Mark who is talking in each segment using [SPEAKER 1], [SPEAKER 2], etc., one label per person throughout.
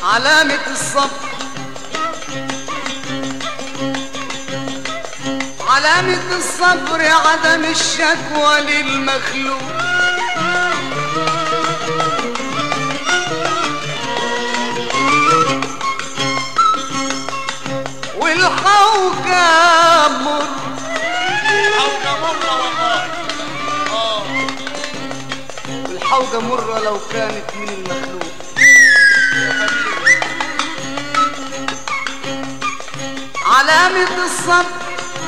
[SPEAKER 1] علامة الصبر علامة الصبر عدم الشكوى للمخلوق والحوكة مر
[SPEAKER 2] حوجة مرة والله اه
[SPEAKER 1] والحوجة مرة لو كانت من المخلوق علامة الصبر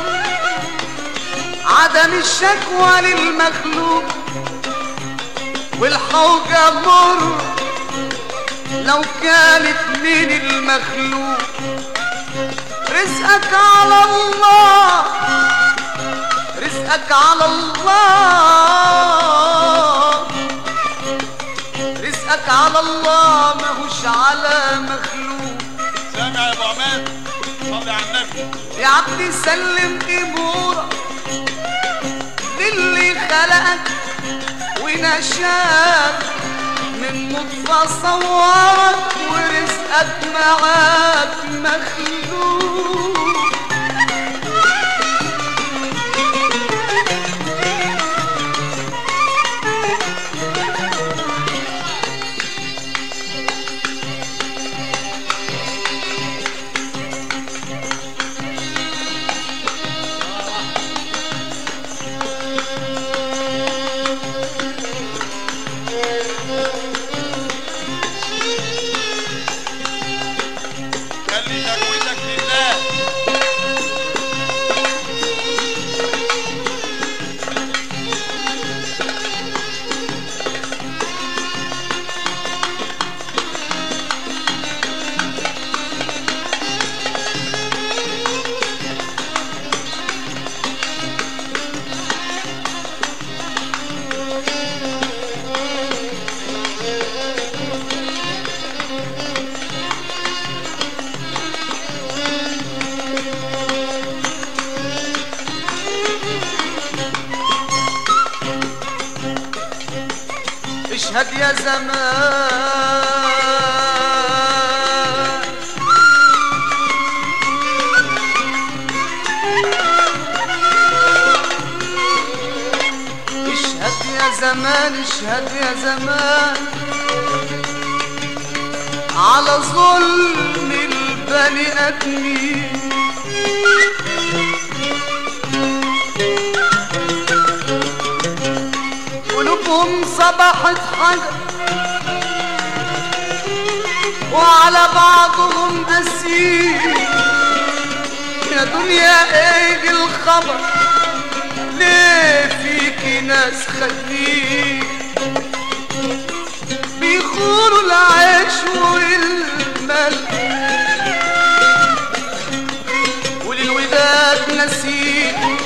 [SPEAKER 1] عدم الشكوى للمخلوق والحوجة مر لو كانت من المخلوق رزقك على الله رزقك على الله رزقك على الله ماهوش على مخلوق
[SPEAKER 2] سامع يا ابو عماد صلي على النبي
[SPEAKER 1] يا عبدي سلم امورك للي خلقك ونشاك من نطفة صورك ورزقك معاك مخلوق
[SPEAKER 2] خلي تجويدك لله
[SPEAKER 1] اشهد يا زمان اشهد يا زمان اشهد يا زمان على ظلم البني ادمين قلوبهم صبحت حجر وعلى بعضهم أسير يا دنيا ايه الخبر ليه فيكي ناس خدين بيخونوا العيش والملح وللوداد نسيم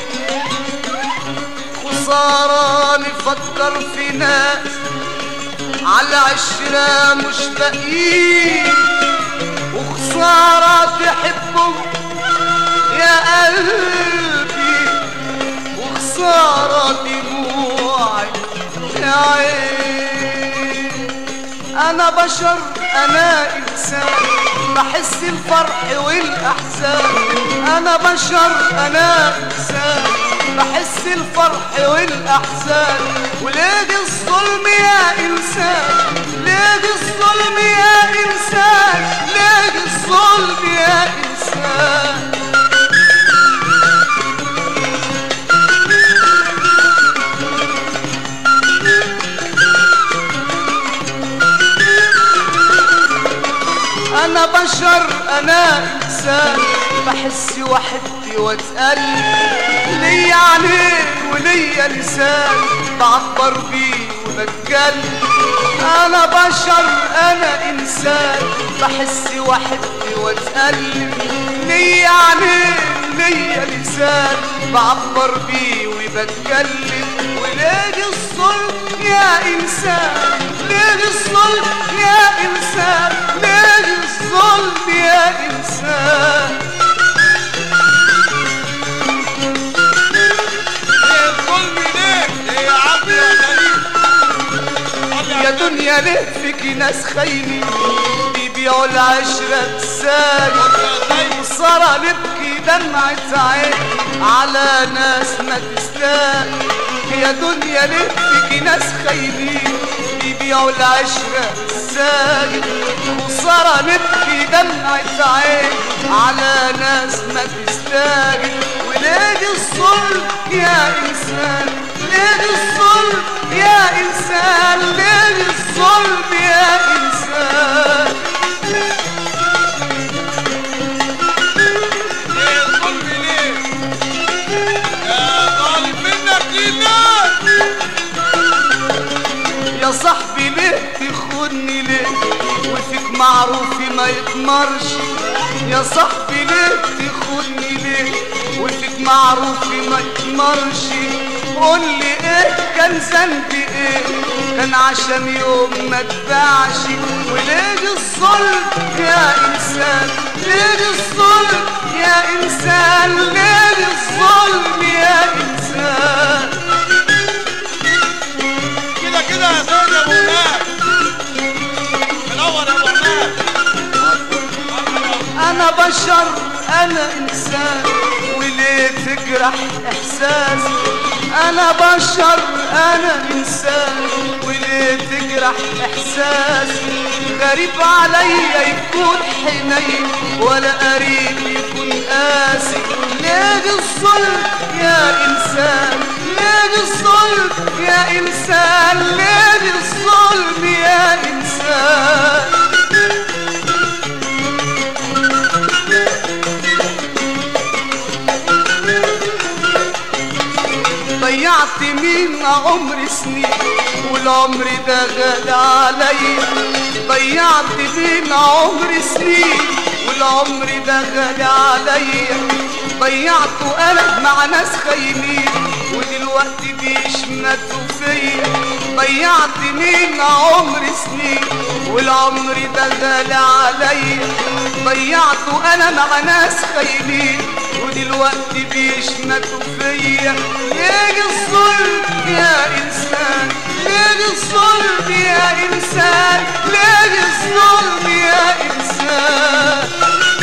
[SPEAKER 1] خسارة نفكر في ناس على عشرة مش باقيين وخسارة تحبه يا قلبي وخسارة دموعي يا عين أنا بشر أنا إنسان بحس الفرح والأحزان أنا بشر أنا إنسان بحس الفرح والأحزان وليه الظلم يا إنسان ليه الظلم يا إنسان ليه الظلم يا إنسان انا بشر انا انسان بحس وحدي واتقلب ليا عينين وليا لسان بعبر بيه وبتكلم انا بشر انا انسان بحس وحدي واتقلب ليا عينين ليا لسان بعبر بيه وبتكلم وليه الظلم يا انسان ليه الظلم يا انسان ليه الظلم يا انسان
[SPEAKER 2] ايه الظلم ليه ايه يا عم يا غريب صلي على
[SPEAKER 1] يا
[SPEAKER 2] النبي.
[SPEAKER 1] دنيا ليه فيكي ناس خاينين بيبيعوا بيبيعوا العشرة بساجد صار نبكي دمعة عين على ناس ما تستاهل يا دنيا ليه فيكي ناس خايبين بيبيعوا العشرة ساجد وصار نبكي دمعة عين على ناس ما تستاجد وليه الظلم يا إنسان ليه الظلم يا إنسان ليه الظلم يا إنسان
[SPEAKER 2] ليه الظلم ليه يا ظالم منك لله
[SPEAKER 1] يا صاحبي ليه تخوني ليه وفيك معروف ما يتمرش يا صاحبي ليه تخوني ليه وفيك معروف ما يتمرش قول لي ايه كان ذنبي ايه كان عشان يوم ما اتباعش وليه الظلم يا انسان ليه الظلم يا انسان ليه الظلم يا انسان
[SPEAKER 2] كده كده يا سيدي يا ابو هناك منور يا ابو هناك
[SPEAKER 1] انا بشر انا انسان وليه تجرح احساسي انا بشر انا انسان وليه تجرح احساسي غريب عليا يكون حنين ولا قريب يكون قاسي ليه الظلم يا انسان ليه الظلم يا انسان ليه الظلم يا انسان ضيعت مين عمر سنين والعمر ده غالي عليا ضيعت مين عمر سنين والعمر ده غالي عليا ضيعته انا مع ناس خاينين ودلوقتي بيشمتوا فيا ضيعت مين عمر سنين والعمر ده غالي عليا ضيعته انا مع ناس خاينين ودلوقتي بيشمتوا فيا ليه الظلم يا انسان ليه الظلم يا انسان ليه الظلم يا انسان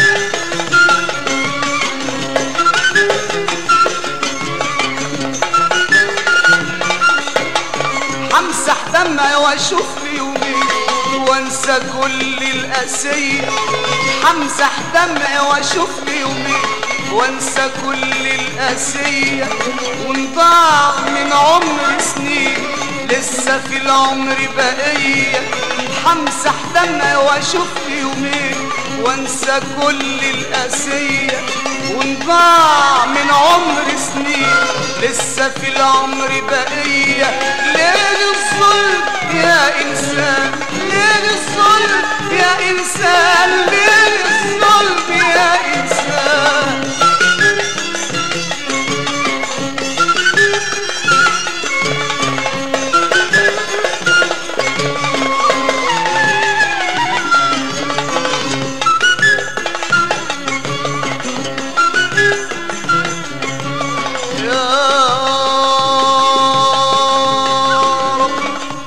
[SPEAKER 1] همسح دمعي واشوف لي يومين وانسى كل الاسيه همسح دمعي واشوف لي يومين وانسى كل الاسيه ونضاع من عمر سنين لسه في العمر بقيه همسح دمعي واشوف لي يومين وانسى كل الاسيه ونضاع من عمر سنين لسه في العمر بقيه ليه الظلم يا انسان ليه الظلم يا انسان ليه الظلم يا انسان يا رب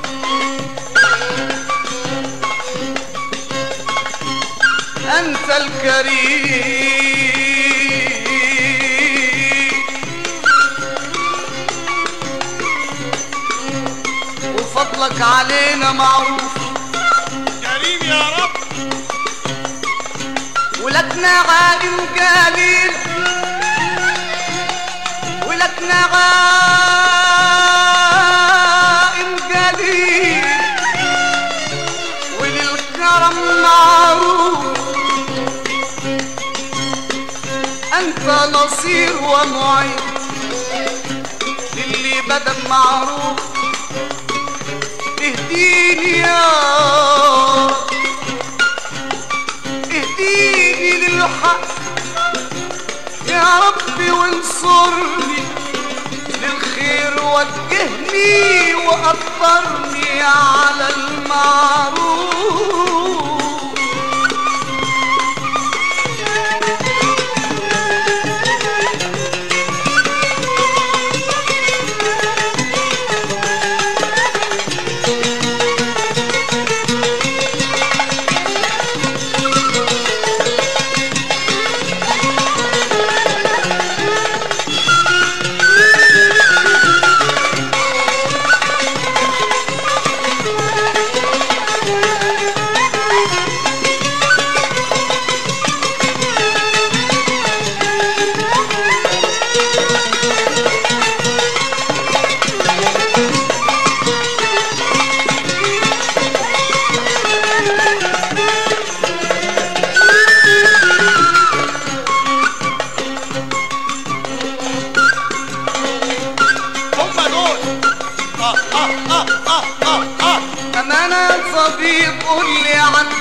[SPEAKER 1] أنت الكريم وفضلك علينا معروف
[SPEAKER 2] كريم يا رب
[SPEAKER 1] ولك نعائم قليل ولك نعائم قليل وللكرم معروف أنت نصير ومعين للي بدم معروف اهديني يا رب اهديني للحق يا ربي وانصرني للخير وجهني وقدرني على المعروف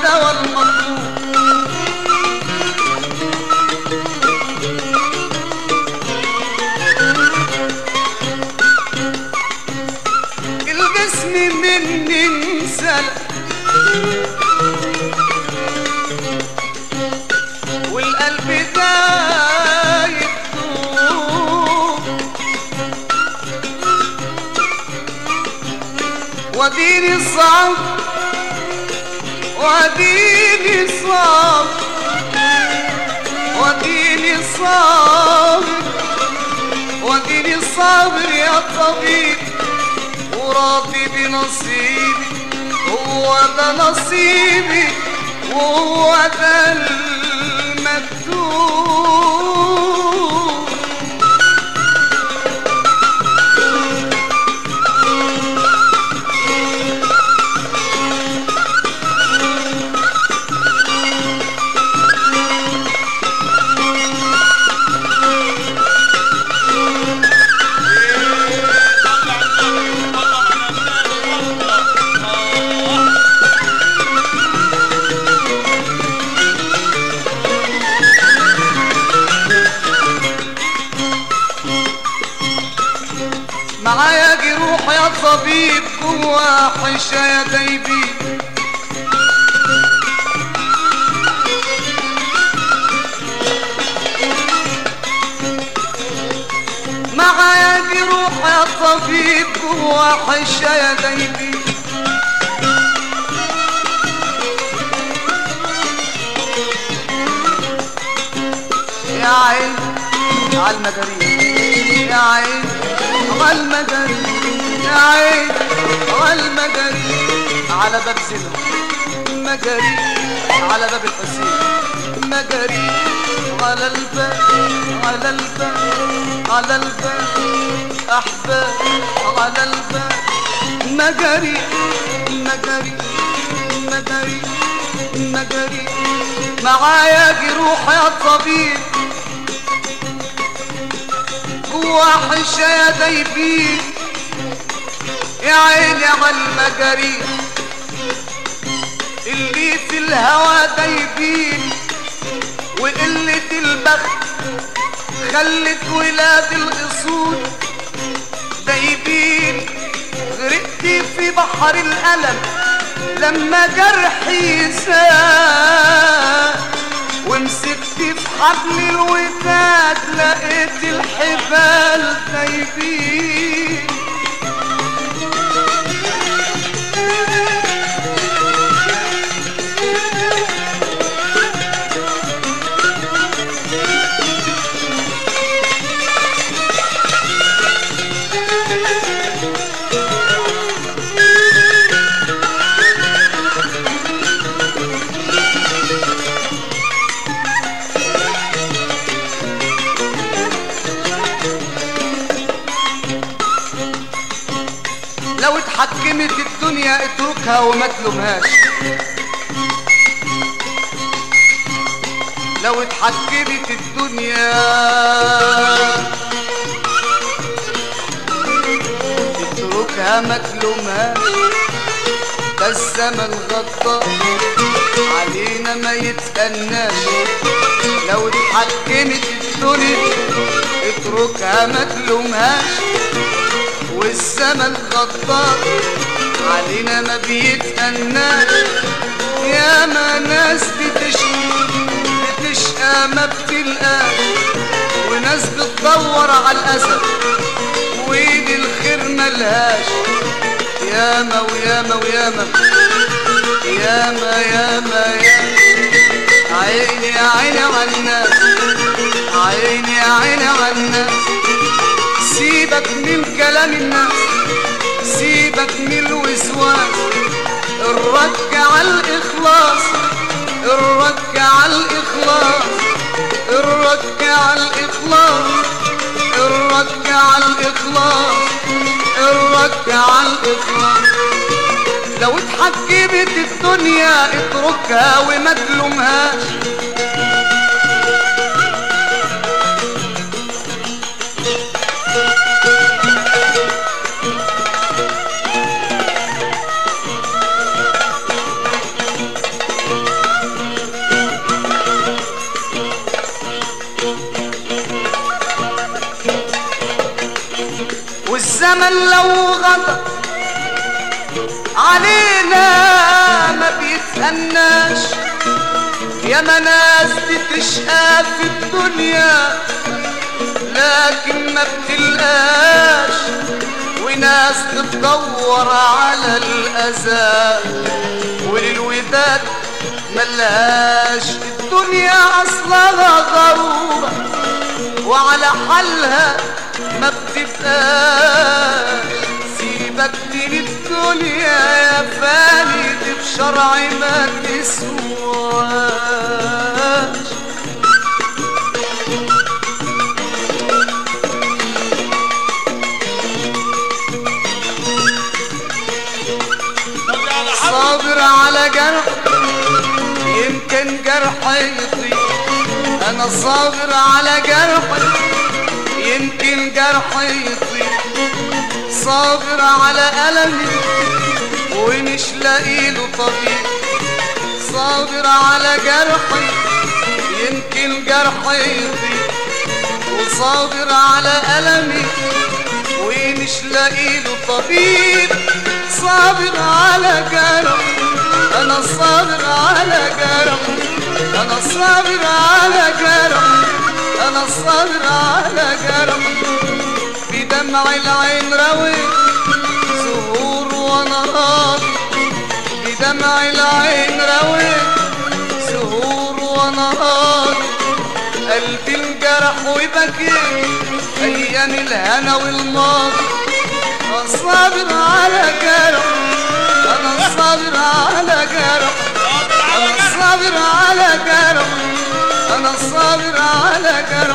[SPEAKER 1] الهوى المطلوب الجسم مني انسلق والقلب دايب دوب وديني صعب وديني صعب وديني صابر وديني صابر يا طبيب وراضي بنصيبي هو ده نصيبي وهو ده المكتوب معايا جروح يا طبيب جوا حشا يا دايبي معايا جروح يا طبيب جوا حشا يا دايبي يا عين على المجارين يا عين على المجارين يا عين على المجارين على باب زنا مجارين على باب الحسين مجارين على الباب على الباب على الباب احباب على الباب مجاري مجاري مجاري مجاري معايا جروح يا طبيب جوا حشا يا دايبين يا عيني على المجاري اللي في الهوى دايبين وقلة البخت خلت ولاد الأصول دايبين غرقت في بحر الألم لما جرحي ساء ومسكت في حبل الوداد لقيت الحبال دايبين لو اتحكمت الدنيا اتركها وما تلومهاش لو اتحكمت الدنيا اتركها ما تلومهاش ده الزمن غدار علينا ما يتأناش لو اتحكمت الدنيا اتركها ما تلومهاش والزمن غدار علينا ما بيتأناش يا ما ناس بتشقى بتشقى ما بتلقاش وناس بتدور على الأسد وين الخير ملهاش ياما وياما وياما ياما ياما ياما عيني يا عيني على الناس عيني يا عيني على الناس سيبك من كلام الناس سيبك من الوسواس الرك على الإخلاص الرك على الإخلاص الرك على الإخلاص الرك على الإخلاص الرك على الإخلاص لو اتحكمت الدنيا اتركها وما تلومهاش والزمن لو غضب علينا ما بيتأناش يا ناس بتشقى في الدنيا لكن ما بتلقاش وناس تدور على الأذى وللوداد ملهاش الدنيا أصلها غروبة وعلى حالها ما بتبقاش سيبك من الدنيا يا فاني دي بشرع ما تسواش
[SPEAKER 2] طب على حب
[SPEAKER 1] صابر على جرح يمكن جرح يطيب انا صابر على جرح يمكن جرح يطيب صابر على ألمي ومش لاقيله طبيب صابر على جرحي يمكن جرحي يطيب وصابر على ألمي ومش لاقيله طبيب صابر على جرح انا صابر على جرح انا صابر على جرح انا صابر على جرح بدمع العين رويت زهور ونهار بدمع العين رويت زهور ونهار قلبي انجرح وبكيت ايام الهنا والماضي انا صابر على جرح انا صابر على جرح انا صابر على جرح انا صابر على جرح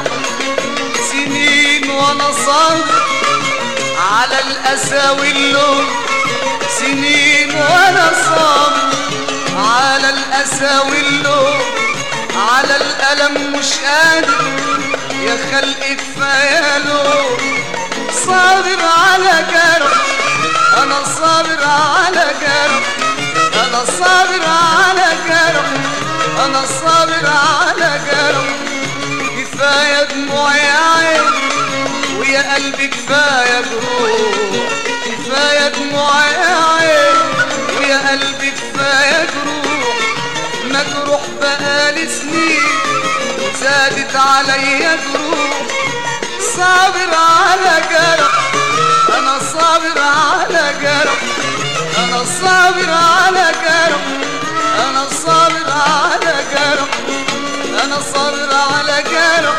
[SPEAKER 1] سنين وانا صابر على الاسى واللوم سنين وانا صابر على الاسى واللوم على الالم مش قادر يا خلق كفايه لوم صابر على جرح انا صابر على جرح انا صابر على جرح انا صابر على جرح كفايه دموع يا عين ويا قلبي كفايه جروح كفايه دموع يا عين ويا قلبي كفايه جروح مجروح بقالي سنين وزادت عليا جروح صابر على جرح انا صابر على جرح انا صابر على جرح انا صابر على جرح انا صابر على جرح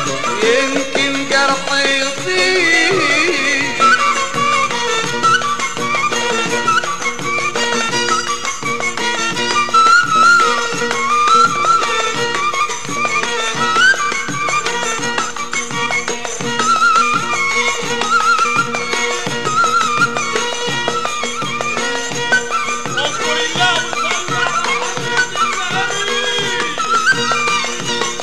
[SPEAKER 1] يمكن جرحي يطيب
[SPEAKER 2] اذكر الله وصلى على النبي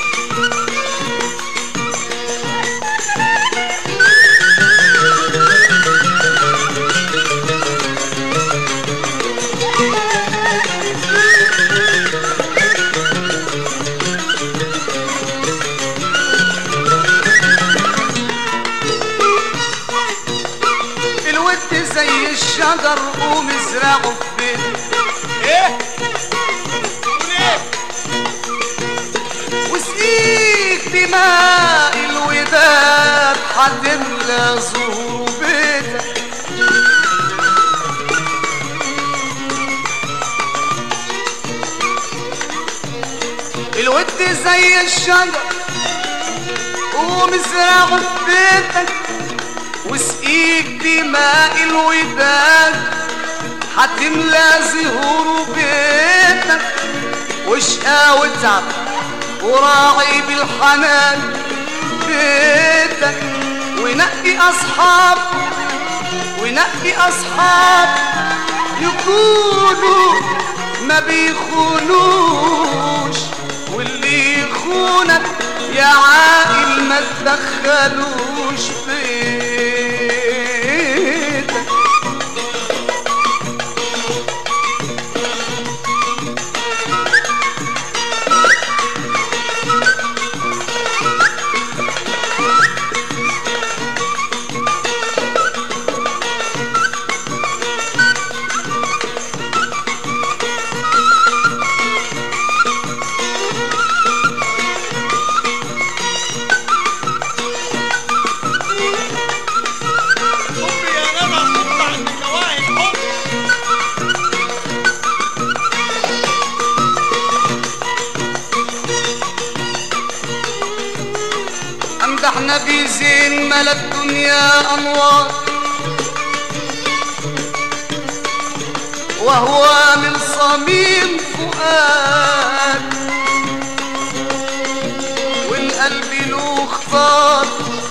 [SPEAKER 1] الود زي الشجر قوم ازرعه في بيتك
[SPEAKER 2] ايه قول ايه
[SPEAKER 1] وسقيك دماء الوداد هتملى زهور بيتك الود زي الشجر قوم ازرعه في بيتك وسقيك دماء الوداد هتملى زهور بيتك واشقى وتعب وراعي بالحنان بيتك ونقي اصحاب ونقي اصحاب يكونوا ما بيخونوش واللي يخونك يا عاقل ما تدخلوش بيتك يفتح نبي زين ملا الدنيا أنوار وهو من صميم فؤاد والقلب له اختار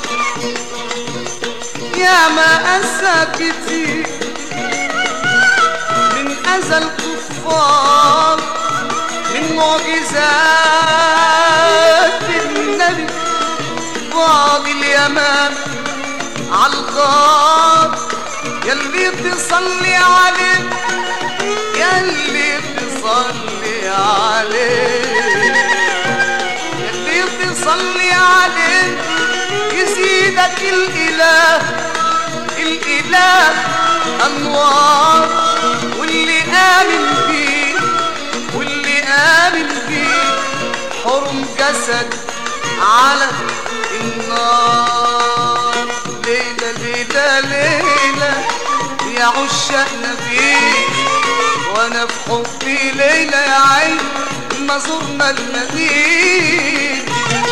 [SPEAKER 1] يا ما أسى كتير من أذى الكفار من معجزات النبي بعض اليمام عالغار يلي تصلي عليه يلي تصلي عليه يلي تصلي عليه يزيدك الإله الإله أنوار واللي آمن بيه واللي آمن بيه حرم جسد على النار ليلة ليلة ليلة يا عشاق نبيه وانا في حبي ليلة يا عين ما زرنا المدينة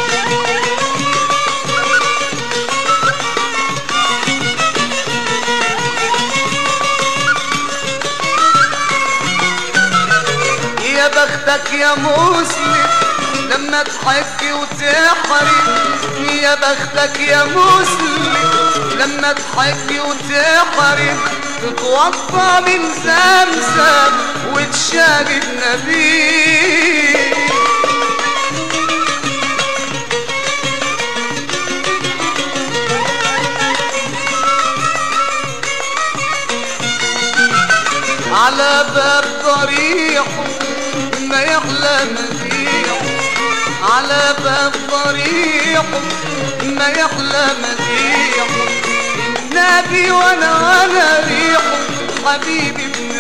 [SPEAKER 1] يا بختك يا مسلم لما تحب وتحرم يا بختك يا مسلم لما تحب وتحرم تتوضى من زمزم وتشاهد نبي على باب ضريحه ما يحلى مديحه على باب ضريحه ما يحلى مديحه النبي وانا وانا ريحه حبيبي ابن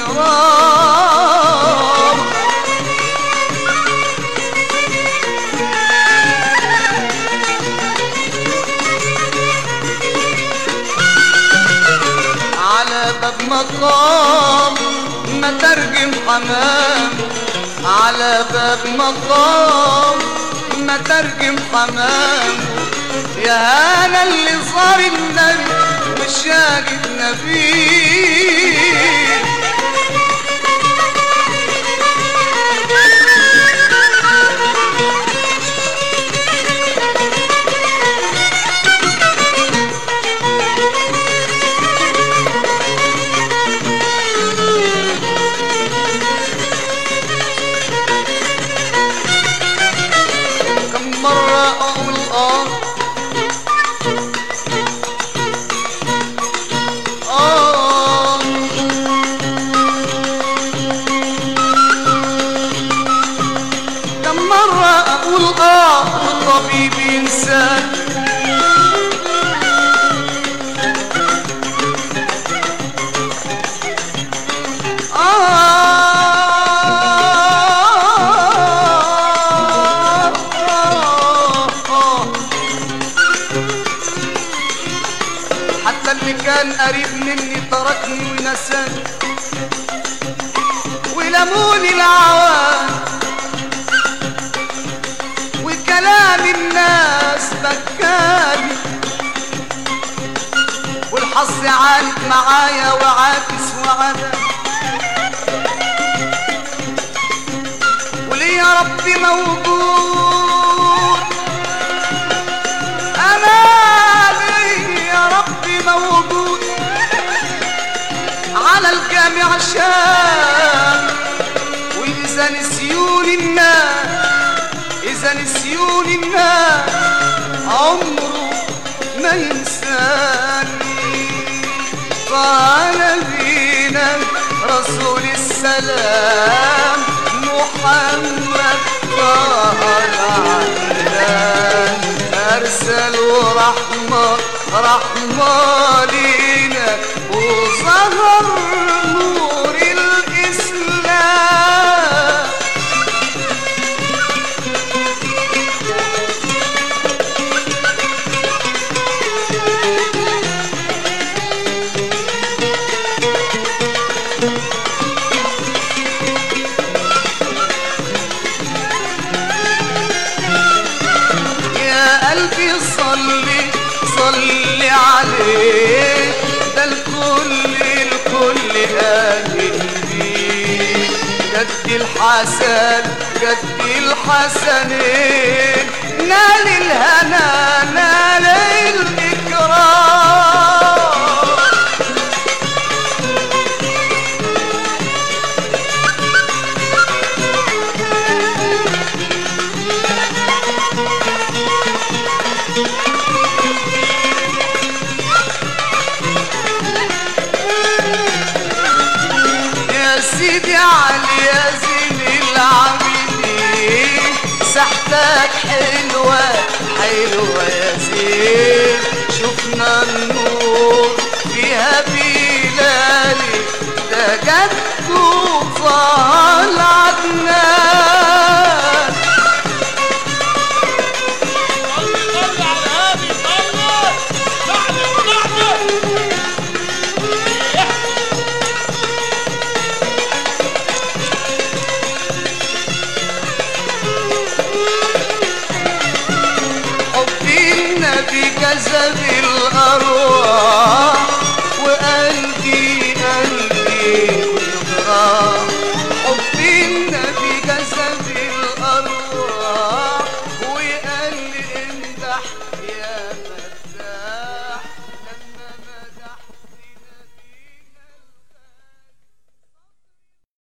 [SPEAKER 1] رام على باب مقام مترجم حمام على باب مقام مترجم حمام يا هلا اللي صار النبي وشاهد نبي كم مرة أقول آه آه كم مرة أقول آه والطبيب إنسان آه آه آه حتى اللي كان قريب مني تركني ونساني ولموني العوام وكلام الناس بكاني والحظ عانت معايا وعاكس وعذاب وليه يا ربي موجود أمالي يا ربي موجود على الجامع شام وإذا نسيون الناس إذا نسيون الناس عمره ما ينساني قال فينا رسول السلام محمد قال عنا أرسل رحمة رحمة لينا وظهر نور الإسلام يا قلبي صلي صلي عليه ده الكل الكل آمن بيه جد الحسن جد الحسنين نال الهنا نال الإكرام يا سيدي علي يا زين العابدين سحتك حلوة حلوة يا زين شفنا النور فيها بلالي ده جد وطال عدنان
[SPEAKER 2] صلي صلي على الهادي صلي صعد وصعد
[SPEAKER 1] حب النبي جذب الأرواح وقلبي قلبي يغرى حب النبي جذب الأرواح وقال لي امدح يا